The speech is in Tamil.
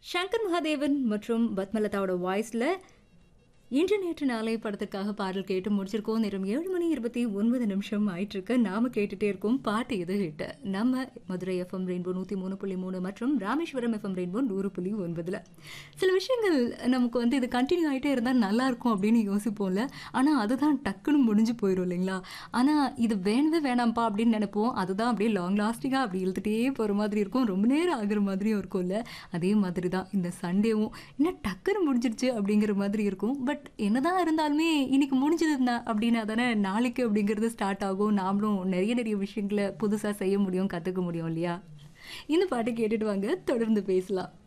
சங்கர் மகாதேவன் மற்றும் பத்மலதாவோட வாய்ஸில் இன்று நேற்று நாளை படத்துக்காக பாடல் கேட்டு முடிச்சிருக்கோம் நேரம் ஏழு மணி இருபத்தி ஒன்பது நிமிஷம் ஆயிட்டிருக்கு நாம கேட்டுட்டே இருக்கோம் பாட்டு எது ஹிட் நம்ம மதுரை எஃப்எம் ரெயின்போ நூற்றி மூணு புள்ளி மூணு மற்றும் ராமேஸ்வரம் எஃப்எம் ரெயின்போ நூறு புள்ளி ஒன்பதில் சில விஷயங்கள் நமக்கு வந்து இது கண்டினியூ ஆகிட்டே இருந்தால் நல்லா இருக்கும் அப்படின்னு யோசிப்போம்ல ஆனால் அதுதான் டக்குன்னு முடிஞ்சு போயிடும் இல்லைங்களா ஆனால் இது வேணவே வேணாம்ப்பா அப்படின்னு நினைப்போம் அதுதான் அப்படியே லாங் லாஸ்டிங்காக அப்படி இழுத்துட்டே போகிற மாதிரி இருக்கும் ரொம்ப நேரம் ஆகுற மாதிரியும் இருக்கும்ல அதே மாதிரி தான் இந்த சண்டேவும் என்ன டக்குன்னு முடிஞ்சிருச்சு அப்படிங்கிற மாதிரி இருக்கும் பட் என்னதான் இருந்தாலுமே இன்னைக்கு முடிஞ்சது தான் அப்படின்னா தானே நாளைக்கு அப்படிங்கிறது ஸ்டார்ட் ஆகும் நாமளும் நிறைய நிறைய விஷயங்களை புதுசாக செய்ய முடியும் கற்றுக்க முடியும் இல்லையா இந்த பாட்டு கேட்டுட்டு வாங்க தொடர்ந்து பேசலாம்